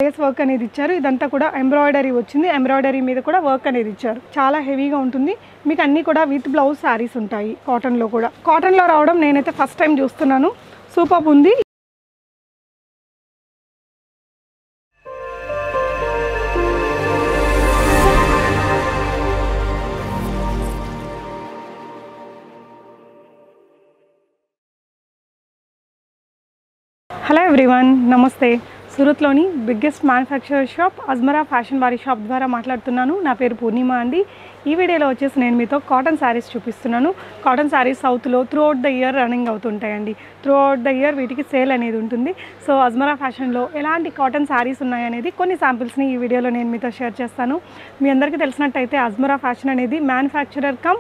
lace work అనేది ఇచ్చారు ఇదంతా కూడా ఎంబ్రాయిడరీ వచ్చింది ఎంబ్రాయిడరీ మీద కూడా వర్క్ అనేది ఇచ్చారు చాలా హెవీగా ఉంటుంది మీకు అన్నీ కూడా విత్ బ్లౌజ్ శారీస్ ఉంటాయి కాటన్లో కూడా కాటన్లో రావడం నేనైతే ఫస్ట్ టైం చూస్తున్నాను సూపర్ ఉంది హలో ఎవ్రీవన్ నమస్తే సూరత్లోని biggest manufacturer shop Ajmera fashion వారి షాప్ ద్వారా మాట్లాడుతున్నాను నా పేరు పూర్ణిమ అండి ఈ వీడియోలో వచ్చేసి నేను మీతో కాటన్ శారీస్ చూపిస్తున్నాను కాటన్ శారీస్ సౌత్లో throughout the year running అవుతుంటాయండి త్రూ అవుట్ ద ఇయర్ వీటికి సేల్ అనేది ఉంటుంది సో అజ్మరా ఫ్యాషన్లో ఎలాంటి కాటన్ శారీస్ ఉన్నాయనేది కొన్ని శాంపిల్స్ని ఈ వీడియోలో నేను మీతో షేర్ చేస్తాను మీ అందరికీ తెలిసినట్టయితే అజ్మరా ఫ్యాషన్ అనేది మ్యానుఫ్యాక్చరర్ కమ్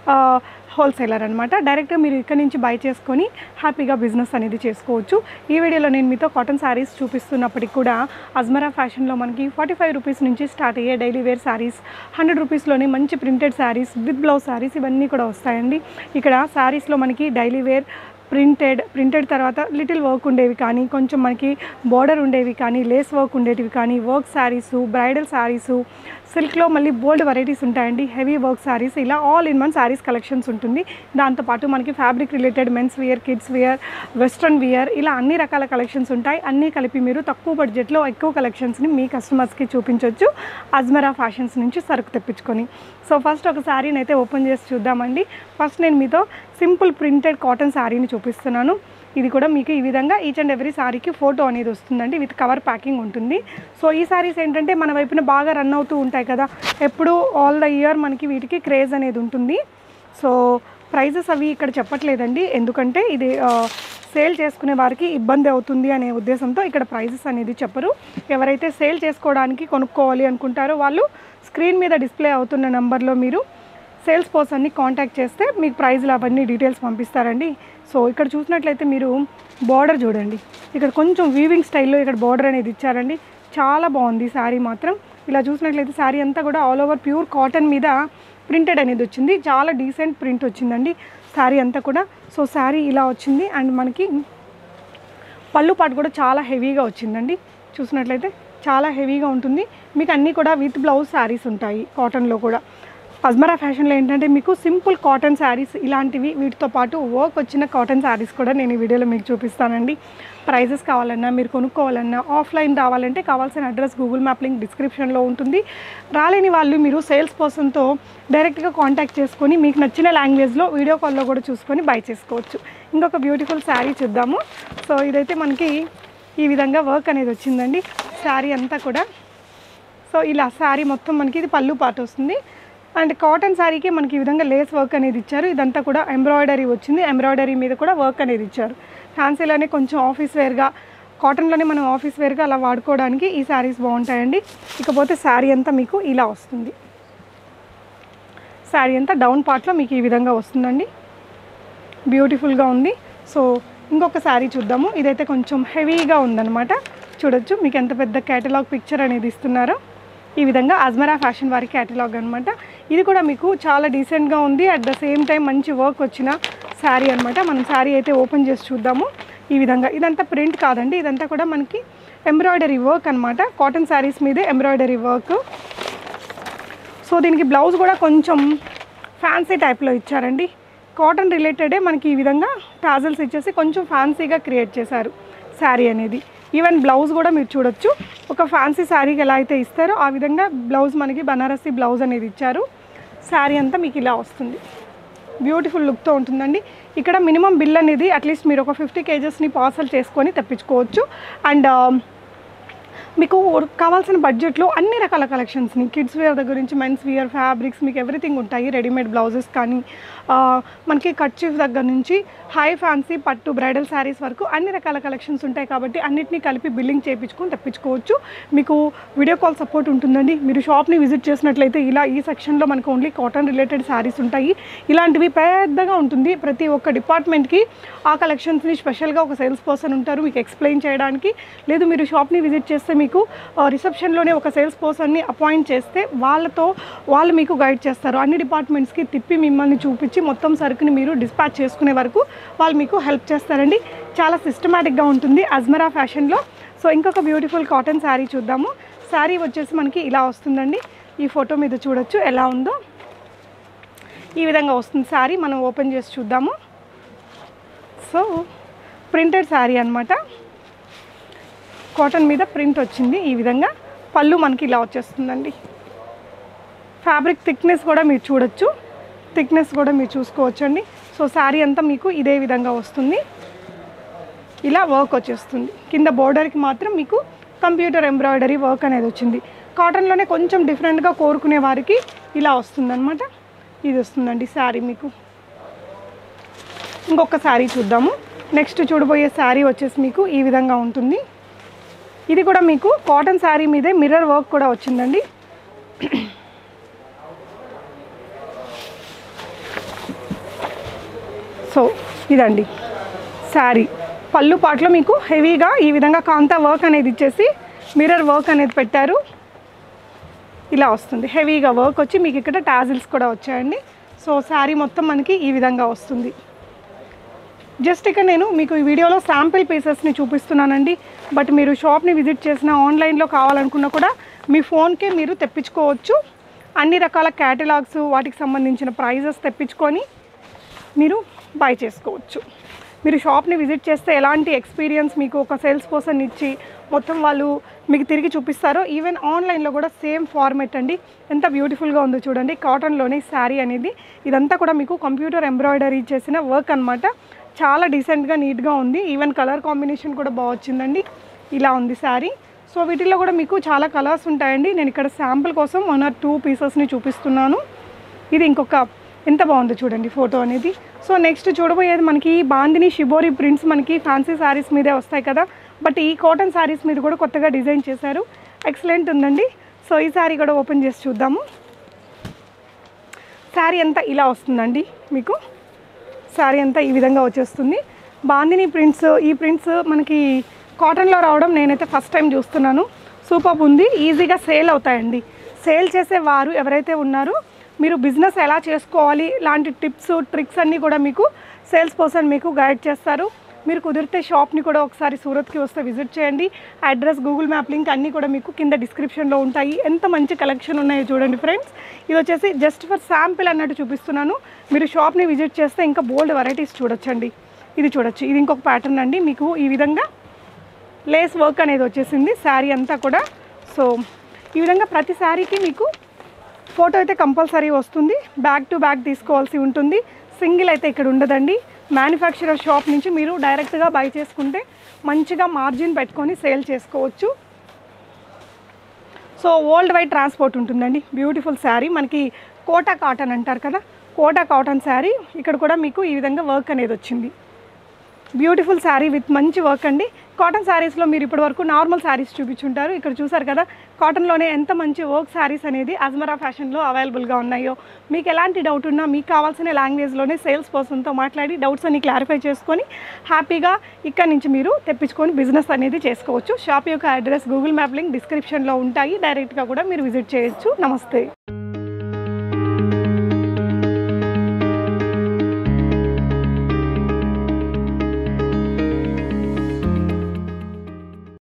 హోల్సేలర్ అనమాట డైరెక్ట్గా మీరు ఇక్కడ నుంచి బై చేసుకొని హ్యాపీగా బిజినెస్ అనేది చేసుకోవచ్చు ఈ వీడియోలో నేను మీతో కాటన్ శారీస్ చూపిస్తున్నప్పటికి కూడా అజ్మరా ఫ్యాషన్లో మనకి ఫార్టీ ఫైవ్ రూపీస్ నుంచి స్టార్ట్ అయ్యే డైలీ వేర్ శారీస్ హండ్రెడ్ రూపీస్లోనే మంచి printed saris with blouse saris ఇవన్నీ కూడా వస్తాయండి ఇక్కడ శారీస్లో మనకి డైలీ వేర్ ప్రింటెడ్ ప్రింటెడ్ తర్వాత లిటిల్ వర్క్ ఉండేవి కానీ కొంచెం మనకి బోర్డర్ ఉండేవి కానీ లేస్ వర్క్ ఉండేటివి కానీ వర్క్ శారీసు బ్రైడల్ శారీసు సిల్క్లో మళ్ళీ బోల్డ్ వెరైటీస్ ఉంటాయండి హెవీ వర్క్ శారీస్ ఇలా all in one saris collections ఉంటుంది దాంతోపాటు మనకి fabric related men's wear kids wear western wear ఇలా అన్ని రకాల కలెక్షన్స్ ఉంటాయి అన్నీ కలిపి మీరు తక్కువ బడ్జెట్లో ఎక్కువ కలెక్షన్స్ని మీ కస్టమర్స్కి చూపించవచ్చు అజ్మరా ఫ్యాషన్స్ నుంచి సరుకు తెప్పించుకొని సో ఫస్ట్ ఒక శారీని అయితే ఓపెన్ చేసి చూద్దామండి ఫస్ట్ నేను మీతో సింపుల్ ప్రింటెడ్ కాటన్ శారీని చూపిస్తున్నాను ఇది కూడా మీకు ఈ విధంగా ఈచ్ అండ్ ఎవ్రీ శారీకి ఫోటో అనేది వస్తుందండి విత్ కవర్ ప్యాకింగ్ ఉంటుంది సో ఈ శారీస్ ఏంటంటే మన వైపున బాగా రన్ అవుతూ ఉంటాయి కదా ఎప్పుడు ఆల్ ద ఇయర్ మనకి వీటికి క్రేజ్ అనేది ఉంటుంది సో ప్రైజెస్ అవి ఇక్కడ చెప్పట్లేదండి ఎందుకంటే ఇది సేల్ చేసుకునే వారికి ఇబ్బంది అవుతుంది అనే ఉద్దేశంతో ఇక్కడ ప్రైజెస్ అనేది చెప్పరు ఎవరైతే సేల్ చేసుకోవడానికి కొనుక్కోవాలి అనుకుంటారో వాళ్ళు స్క్రీన్ మీద డిస్ప్లే అవుతున్న నెంబర్లో మీరు సేల్స్ పర్సన్ని కాంటాక్ట్ చేస్తే మీకు ప్రైజ్లు అవన్నీ డీటెయిల్స్ పంపిస్తారండి సో ఇక్కడ చూసినట్లయితే మీరు బార్డర్ చూడండి ఇక్కడ కొంచెం వీవింగ్ స్టైల్లో ఇక్కడ బార్డర్ అనేది ఇచ్చారండి చాలా బాగుంది శారీ మాత్రం ఇలా చూసినట్లయితే శారీ అంతా కూడా ఆల్ ఓవర్ ప్యూర్ కాటన్ మీద ప్రింటెడ్ అనేది వచ్చింది చాలా డీసెంట్ ప్రింట్ వచ్చిందండి శారీ అంతా కూడా సో శారీ ఇలా వచ్చింది అండ్ మనకి పళ్ళు పాటు కూడా చాలా హెవీగా వచ్చిందండి చూసినట్లయితే చాలా హెవీగా ఉంటుంది మీకు అన్నీ కూడా విత్ బ్లౌజ్ శారీస్ ఉంటాయి కాటన్లో కూడా అజ్మరా ఫ్యాషన్లో ఏంటంటే మీకు సింపుల్ కాటన్ శారీస్ ఇలాంటివి వీటితో పాటు వర్క్ వచ్చిన కాటన్ శారీస్ కూడా నేను ఈ వీడియోలో మీకు చూపిస్తానండి ప్రైజెస్ కావాలన్నా మీరు కొనుక్కోవాలన్నా ఆఫ్లైన్ రావాలంటే కావాల్సిన అడ్రస్ గూగుల్ మ్యాప్ లింక్ డిస్క్రిప్షన్లో ఉంటుంది రాలేని వాళ్ళు మీరు సేల్స్ పర్సన్తో డైరెక్ట్గా కాంటాక్ట్ చేసుకొని మీకు నచ్చిన లాంగ్వేజ్లో వీడియో కాల్లో కూడా చూసుకొని బై చేసుకోవచ్చు ఇంకొక బ్యూటిఫుల్ శారీ చూద్దాము సో ఇదైతే మనకి ఈ విధంగా వర్క్ అనేది వచ్చిందండి శారీ అంతా కూడా సో ఇలా శారీ మొత్తం మనకి ఇది పళ్ళు పాట వస్తుంది అండ్ కాటన్ శారీకి మనకి ఈ విధంగా లేస్ వర్క్ అనేది ఇచ్చారు ఇదంతా కూడా ఎంబ్రాయిడరీ వచ్చింది ఎంబ్రాయిడరీ మీద కూడా వర్క్ అనేది ఇచ్చారు ఫ్యాన్సీలోనే కొంచెం ఆఫీస్ వేర్గా కాటన్లోనే మనం ఆఫీస్ వేర్గా అలా వాడుకోవడానికి ఈ శారీస్ బాగుంటాయండి ఇకపోతే శారీ అంతా మీకు ఇలా వస్తుంది శారీ అంతా డౌన్ పార్ట్లో మీకు ఈ విధంగా వస్తుందండి బ్యూటిఫుల్గా ఉంది సో ఇంకొక శారీ చూద్దాము ఇదైతే కొంచెం హెవీగా ఉందన్నమాట చూడొచ్చు మీకు ఎంత పెద్ద కేటలాగ్ పిక్చర్ అనేది ఇస్తున్నారో ఈ విధంగా అజ్మరా ఫ్యాషన్ వారి కేటలాగ్ అనమాట ఇది కూడా మీకు చాలా డీసెంట్గా ఉంది అట్ ద సేమ్ టైం మంచి వర్క్ వచ్చిన శారీ అనమాట మనం శారీ అయితే ఓపెన్ చేసి చూద్దాము ఈ విధంగా ఇదంతా ప్రింట్ కాదండి ఇదంతా కూడా మనకి ఎంబ్రాయిడరీ వర్క్ అనమాట కాటన్ శారీస్ మీదే ఎంబ్రాయిడరీ వర్క్ సో దీనికి బ్లౌజ్ కూడా కొంచెం ఫ్యాన్సీ టైప్లో ఇచ్చారండి కాటన్ రిలేటెడే మనకి ఈ విధంగా టాజల్స్ ఇచ్చేసి కొంచెం ఫ్యాన్సీగా క్రియేట్ చేశారు శారీ అనేది ఈవెన్ బ్లౌజ్ కూడా మీరు చూడొచ్చు ఒక ఫ్యాన్సీ శారీకి ఎలా అయితే ఇస్తారో ఆ విధంగా బ్లౌజ్ మనకి బనారసి బ్లౌజ్ అనేది ఇచ్చారు శారీ అంతా మీకు ఇలా వస్తుంది బ్యూటిఫుల్ లుక్తో ఉంటుందండి ఇక్కడ మినిమం బిల్ అనేది అట్లీస్ట్ మీరు ఒక ఫిఫ్టీ కేజెస్ని పార్సల్ చేసుకొని తెప్పించుకోవచ్చు అండ్ మీకు కావాల్సిన బడ్జెట్లో అన్ని రకాల కలెక్షన్స్ని కిడ్స్ వేర్ దగ్గర నుంచి మెన్స్ వేర్ ఫ్యాబ్రిక్స్ మీకు ఎవ్రీథింగ్ ఉంటాయి రెడీమేడ్ బ్లౌజెస్ కానీ ఆ, మనకి కట్చీఫ్ దగ్గర నుంచి హై ఫ్యాన్సీ పట్టు బ్రైడల్ శారీస్ వరకు అన్ని రకాల కలెక్షన్స్ ఉంటాయి కాబట్టి అన్నిటినీ కలిపి బిల్లింగ్ చేయించుకొని తెప్పించుకోవచ్చు మీకు వీడియో కాల్ సపోర్ట్ ఉంటుందండి మీరు షాప్ని విజిట్ చేసినట్లయితే ఇలా ఈ సెక్షన్లో మనకు ఓన్లీ కాటన్ రిలేటెడ్ శారీస్ ఉంటాయి ఇలాంటివి పెద్దగా ఉంటుంది ప్రతి ఒక్క డిపార్ట్మెంట్కి ఆ కలెక్షన్స్ని స్పెషల్గా ఒక సేల్స్ పర్సన్ ఉంటారు మీకు ఎక్స్ప్లెయిన్ చేయడానికి లేదు మీరు షాప్ని విజిట్ చేస్తే మీకు రిసెప్షన్లోనే ఒక సేల్స్ పర్సన్ని అపాయింట్ చేస్తే వాళ్ళతో వాళ్ళు మీకు గైడ్ చేస్తారు అన్ని డిపార్ట్మెంట్స్కి తిప్పి మిమ్మల్ని చూపించి మొత్తం సరుకుని మీరు డిస్పాచ్ చేసుకునే వరకు వాళ్ళు మీకు హెల్ప్ చేస్తారండి చాలా సిస్టమేటిక్గా ఉంటుంది అజ్మరా ఫ్యాషన్లో సో ఇంకొక బ్యూటిఫుల్ కాటన్ శారీ చూద్దాము శారీ వచ్చేసి మనకి ఇలా వస్తుందండి ఈ ఫోటో మీద చూడొచ్చు ఎలా ఉందో ఈ విధంగా వస్తుంది శారీ మనం ఓపెన్ చేసి చూద్దాము సో ప్రింటెడ్ శారీ అనమాట కాటన్ మీద ప్రింట్ వచ్చింది ఈ విధంగా పళ్ళు మనకి ఇలా వచ్చేస్తుందండి ఫ్యాబ్రిక్ థిక్నెస్ కూడా మీరు చూడొచ్చు థిక్నెస్ కూడా మీరు చూసుకోవచ్చు అండి సో శారీ అంతా మీకు ఇదే విధంగా వస్తుంది ఇలా వర్క్ వచ్చేస్తుంది కింద బోర్డర్కి మాత్రం మీకు కంప్యూటర్ ఎంబ్రాయిడరీ వర్క్ అనేది వచ్చింది కాటన్లోనే కొంచెం డిఫరెంట్గా కోరుకునే వారికి ఇలా వస్తుందన్నమాట ఇది వస్తుందండి శారీ మీకు ఇంకొక శారీ చూద్దాము నెక్స్ట్ చూడబోయే శారీ వచ్చేసి మీకు ఈ విధంగా ఉంటుంది ఇది కూడా మీకు కాటన్ శారీ మీదే మిర్రర్ వర్క్ కూడా వచ్చిందండి సో ఇదండి శారీ పళ్ళు పాటలో మీకు హెవీగా ఈ విధంగా కాంతా వర్క్ అనేది ఇచ్చేసి మిర్రర్ వర్క్ అనేది పెట్టారు ఇలా వస్తుంది హెవీగా వర్క్ వచ్చి మీకు ఇక్కడ టాజిల్స్ కూడా వచ్చాయండి సో శారీ మొత్తం మనకి ఈ విధంగా వస్తుంది జస్ట్ ఇక నేను మీకు ఈ వీడియోలో శాంపిల్ పీసెస్ని చూపిస్తున్నానండి బట్ మీరు షాప్ని విజిట్ చేసిన ఆన్లైన్లో కావాలనుకున్నా కూడా మీ ఫోన్కే మీరు తెప్పించుకోవచ్చు అన్ని రకాల క్యాటలాగ్స్ వాటికి సంబంధించిన ప్రైజెస్ తెప్పించుకొని మీరు బై చేసుకోవచ్చు మీరు షాప్ని విజిట్ చేస్తే ఎలాంటి ఎక్స్పీరియన్స్ మీకు ఒక సేల్స్ పర్సన్ ఇచ్చి మొత్తం వాళ్ళు మీకు తిరిగి చూపిస్తారో ఈవెన్ ఆన్లైన్లో కూడా సేమ్ ఫార్మెట్ అండి ఎంత బ్యూటిఫుల్గా ఉందో చూడండి కాటన్లోనే శారీ అనేది ఇదంతా కూడా మీకు కంప్యూటర్ ఎంబ్రాయిడరీ చేసిన వర్క్ అనమాట చాలా డీసెంట్గా నీట్గా ఉంది ఈవెన్ కలర్ కాంబినేషన్ కూడా బాగా వచ్చిందండి ఇలా ఉంది శారీ సో వీటిల్లో కూడా మీకు చాలా కలర్స్ ఉంటాయండి నేను ఇక్కడ శాంపుల్ కోసం వన్ ఆర్ టూ పీసెస్ని చూపిస్తున్నాను ఇది ఇంకొక ఎంత బాగుందో చూడండి ఫోటో అనేది సో నెక్స్ట్ చూడబోయేది మనకి బాందిని షిబోరి ప్రింట్స్ మనకి ఫ్యాన్సీ శారీస్ మీదే వస్తాయి కదా బట్ ఈ కాటన్ శారీస్ మీద కూడా కొత్తగా డిజైన్ చేశారు ఎక్సలెంట్ ఉందండి సో ఈ శారీ కూడా ఓపెన్ చేసి చూద్దాము శారీ అంతా ఇలా వస్తుందండి మీకు శారీ అంతా ఈ విధంగా వచ్చేస్తుంది బాందిని ప్రింట్స్ ఈ ప్రింట్స్ మనకి కాటన్లో రావడం నేనైతే ఫస్ట్ టైం చూస్తున్నాను సూపర్ ఉంది ఈజీగా సేల్ అవుతాయండి సేల్ చేసే వారు ఎవరైతే ఉన్నారో మీరు బిజినెస్ ఎలా చేసుకోవాలి లాంటి టిప్స్ ట్రిక్స్ అన్నీ కూడా మీకు సేల్స్ పర్సన్ మీకు గైడ్ చేస్తారు మీరు కుదిరితే షాప్ని కూడా ఒకసారి సూరత్కి వస్తే విజిట్ చేయండి అడ్రస్ గూగుల్ మ్యాప్ లింక్ అన్నీ కూడా మీకు కింద డిస్క్రిప్షన్లో ఉంటాయి ఎంత మంచి కలెక్షన్ ఉన్నాయో చూడండి ఫ్రెండ్స్ ఇది వచ్చేసి జస్ట్ ఫర్ శాంపిల్ అన్నట్టు చూపిస్తున్నాను మీరు షాప్ని విజిట్ చేస్తే ఇంకా బోల్డ్ వెరైటీస్ చూడొచ్చండి ఇది చూడొచ్చు ఇది ఇంకొక ప్యాటర్న్ అండి మీకు ఈ విధంగా లేస్ వర్క్ అనేది వచ్చేసింది శారీ అంతా కూడా సో ఈ విధంగా ప్రతి శారీకి మీకు ఫోటో అయితే కంపల్సరీ వస్తుంది బ్యాక్ టు బ్యాక్ తీసుకోవాల్సి ఉంటుంది సింగిల్ అయితే ఇక్కడ ఉండదండి మ్యానుఫ్యాక్చరర్ షాప్ నుంచి మీరు డైరెక్ట్గా బై చేసుకుంటే మంచిగా మార్జిన్ పెట్టుకొని సేల్ చేసుకోవచ్చు సో వరల్డ్ వైడ్ ట్రాన్స్పోర్ట్ ఉంటుందండి బ్యూటిఫుల్ శారీ మనకి కోటా కాటన్ అంటారు కదా కోటా కాటన్ శారీ ఇక్కడ కూడా మీకు ఈ విధంగా వర్క్ అనేది వచ్చింది బ్యూటిఫుల్ శారీ విత్ మంచి వర్క్ అండి కాటన్ శారీస్లో మీరు ఇప్పటివరకు నార్మల్ శారీస్ చూపించుంటారు ఇక్కడ చూసారు కదా కాటన్లోనే ఎంత మంచి వర్క్ శారీస్ అనేది అజ్మరా ఫ్యాషన్లో అవైలబుల్గా ఉన్నాయో మీకు ఎలాంటి డౌట్ ఉన్నా మీకు కావాల్సిన లాంగ్వేజ్లోనే సేల్స్ పర్సన్తో మాట్లాడి డౌట్స్ అన్ని క్లారిఫై చేసుకొని హ్యాపీగా ఇక్కడ నుంచి మీరు తెప్పించుకొని బిజినెస్ అనేది చేసుకోవచ్చు షాప్ యొక్క అడ్రస్ గూగుల్ మ్యాప్ లింక్ డిస్క్రిప్షన్లో ఉంటాయి డైరెక్ట్గా కూడా మీరు విజిట్ చేయొచ్చు నమస్తే